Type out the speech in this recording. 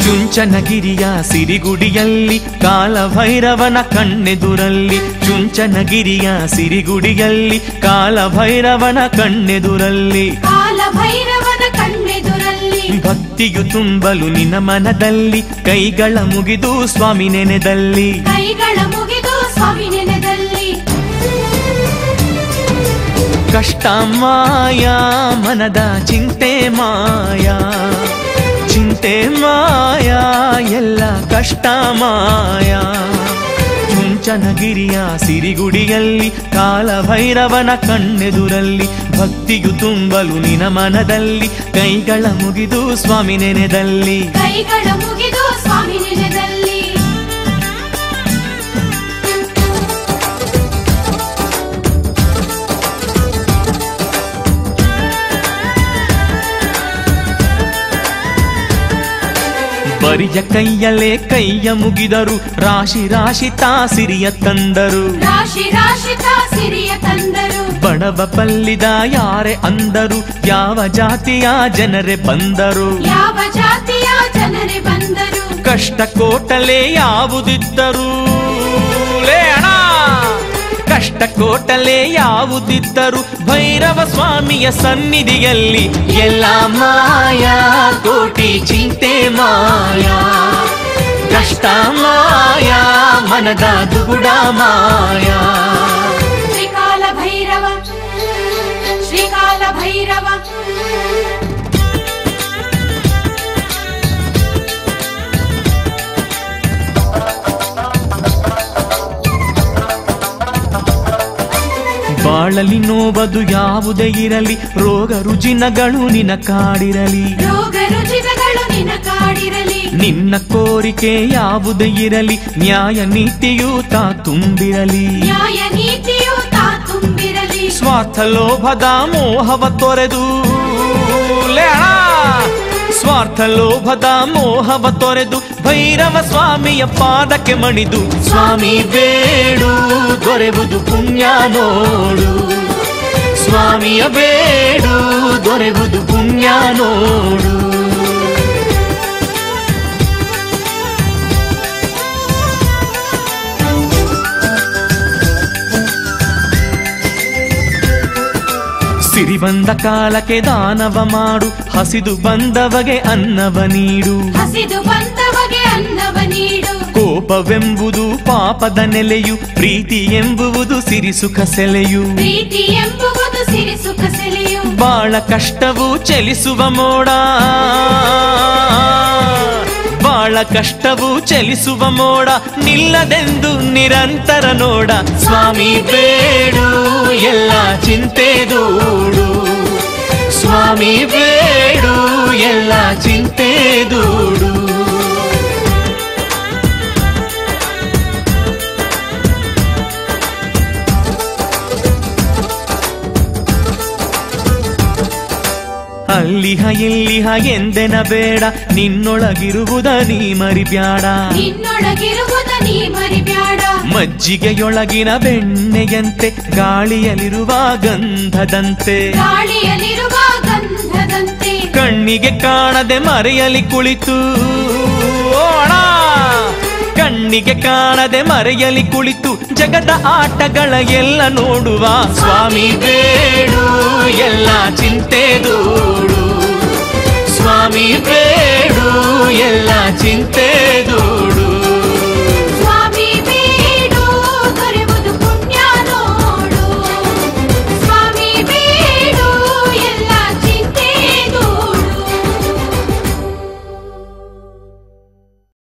ಚುಂಚನಗಿರಿಯ ಸಿರಿಗುಡಿಯಲ್ಲಿ ಕಾಲಭೈರವನ ಕಣ್ಣೆದುರಲ್ಲಿ ಚುಂಚನಗಿರಿಯ ಸಿರಿಗುಡಿಯಲ್ಲಿ ಕಾಲಭೈರವನ ಕಣ್ಣೆದುರಲ್ಲಿ ಕಾಲ ಭೈರವನ ಕಣ್ಣೆದುರಲ್ಲಿ ಭಕ್ತಿಯು ತುಂಬಲು ನಿನ್ನ ಮನದಲ್ಲಿ ಕೈಗಳ ಮುಗಿದು ಸ್ವಾಮಿ ನೆನೆದಲ್ಲಿ ಕೈಗಳ ಮುಗಿದು ಸ್ವಾಮಿ ನೆನೆದಲ್ಲಿ ಕಷ್ಟ ಮಾಯಾ ಮನದ ಚಿಂತೆ ಮಾಯಾ ಚಿಂತೆ ಮಾಯಾ ಎಲ್ಲ ಕಷ್ಟ ಮಾಯಾ ಚುಂಚನಗಿರಿಯ ಸಿರಿಗುಡಿಯಲ್ಲಿ ಕಾಲಭೈರವನ ಕಣ್ಣೆದುರಲ್ಲಿ ಭಕ್ತಿಯು ತುಂಬಲು ನಿನ ಮನದಲ್ಲಿ ಕೈಗಳ ಮುಗಿದು ಸ್ವಾಮಿ ನೆನೆದಲ್ಲಿ ಕೈಗಳ ಮುಗಿದು ಸ್ವಾಮಿ ನೆನೆದಲ್ಲಿ ಬರಿಯ ಕೈಯಲ್ಲೇ ಕೈಯ ಮುಗಿದರು ರಾಶಿ ರಾಶಿ ತಾಸಿರಿಯ ತಂದರು ರಾಶಿ ರಾಶಿ ಸಿರಿಯ ತಂದರು ಬಡವ ಪಲ್ಲಿದ ಯಾರೇ ಅಂದರು ಯಾವ ಜಾತಿಯ ಜನರೇ ಬಂದರು ಯಾವ ಜಾತಿಯ ಜನರೇ ಬಂದರು ಕಷ್ಟ ಕೋಟಲೆ ಯಾವುದಿದ್ದರು ಲೇ ಅಣ್ಣ ಕಷ್ಟ ಕೋಟಲೆ ಯಾವುದಿದ್ದರು ಭೈರವ ಸ್ವಾಮಿಯ ಸನ್ನಿಧಿಯಲ್ಲಿ ಎಲ್ಲ ಮಾಯಾ ಕೋಟಿ ಚಿಂತೆ ಮಾಯಾ ಕಷ್ಟ ಮಾಯಾ ಮನದ ದುಗುಡ ಮಾಯಾ ಶ್ರೀಕಾಲ ಭೈರವ ಶ್ರೀಕಾಲ ಭೈರವ ಬಾಳಲಿ ನೋವದು ಯಾವುದೇ ಇರಲಿ ರೋಗ ರುಜಿನಗಳು ನಿನ ಕಾಡಿರಲಿ ರೋಗ ರುಜಿನಗಳು ನಿನ ಕಾಡಿರಲಿ ನಿನ್ನ ಕೋರಿಕೆ ಯಾವುದೇ ಇರಲಿ ನ್ಯಾಯ ನೀತಿಯೂ ತಾ ತುಂಬಿರಲಿ ನ್ಯಾಯ ನೀತಿಯು ತಾ ತುಂಬಿರಲಿ ಸ್ವಾರ್ಥ ಲೋಭದ ಮೋಹವ ತೊರೆದು ಲೇ ಅಣ್ಣ! ಸ್ವಾರ್ಥ ಲೋಭದ ಮೋಹವ ತೊರೆದು ಭೈರವ ಸ್ವಾಮಿಯ ಪಾದಕ್ಕೆ ಮಣಿದು ಸ್ವಾಮಿ ಬೇಡು ದೊರೆವುದು ಪುಣ್ಯ ನೋಡು ಸ್ವಾಮಿಯ ಬೇಡು ದೊರೆವುದು ಪುಣ್ಯ ನೋಡು ಸಿರಿ ಬಂದ ಕಾಲಕ್ಕೆ ದಾನವ ಮಾಡು ಹಸಿದು ಬಂದವಗೆ ಅನ್ನವ ನೀಡು ಹಸಿದು ಬಂದವಗೆ ಅನ್ನವ ನೀಡು ಕೋಪವೆಂಬುದು ಪಾಪದ ನೆಲೆಯು ಪ್ರೀತಿ ಎಂಬುವುದು ಸಿರಿ ಸುಖ ಸೆಲೆಯು ಪ್ರೀತಿ ಎಂಬುವುದು ಸಿರಿ ಸುಖ ಸೆಲೆಯು ಬಾಳ ಕಷ್ಟವು ಚಲಿಸುವ ಮೋಡ ಬಾಳ ಕಷ್ಟವು ಚಲಿಸುವ ಮೋಡ ನಿಲ್ಲದೆಂದು ನಿರಂತರ ನೋಡ ಸ್ವಾಮಿ ಬೇಡು ಎಲ್ಲ ಚಿಂತೆ ದೂಡು ಸ್ವಾಮಿ ಬೇಡು ಎಲ್ಲ ಚಿಂತೆ ದೂಡು ಅಲ್ಲಿಹ ಇಲ್ಲಿಹ ಎಂದೆನ ಬೇಡ ನಿನ್ನೊಳಗಿರುವುದ ನೀ ಮರಿಬ್ಯಾಡ ನಿನ್ನೊಳಗಿರುವುದ ನೀ ಮರಿಬ್ಯಾಡ ಮಜ್ಜಿಗೆಯೊಳಗಿನ ಬೆಣ್ಣೆಯಂತೆ ಗಾಳಿಯಲ್ಲಿರುವ ಗಂಧದಂತೆ ಗಾಳಿಯಲ್ಲಿರುವ ಗಂಧದಂತೆ ಕಣ್ಣಿಗೆ ಕಾಣದೆ ಮರೆಯಲಿ ಕುಳಿತು ಓಣ ಕಣ್ಣಿಗೆ ಕಾಣದೆ ಮರೆಯಲಿ ಕುಳಿತು ಜಗದ ಆಟಗಳ ಎಲ್ಲ ನೋಡುವ ಸ್ವಾಮಿ ಬೇಡು ಎಲ್ಲ ಚಿಂತೆ ದೂಡು ಸ್ವಾಮಿ ಬೇಡು ಎಲ್ಲ ಚಿಂತೆ ದೂಡು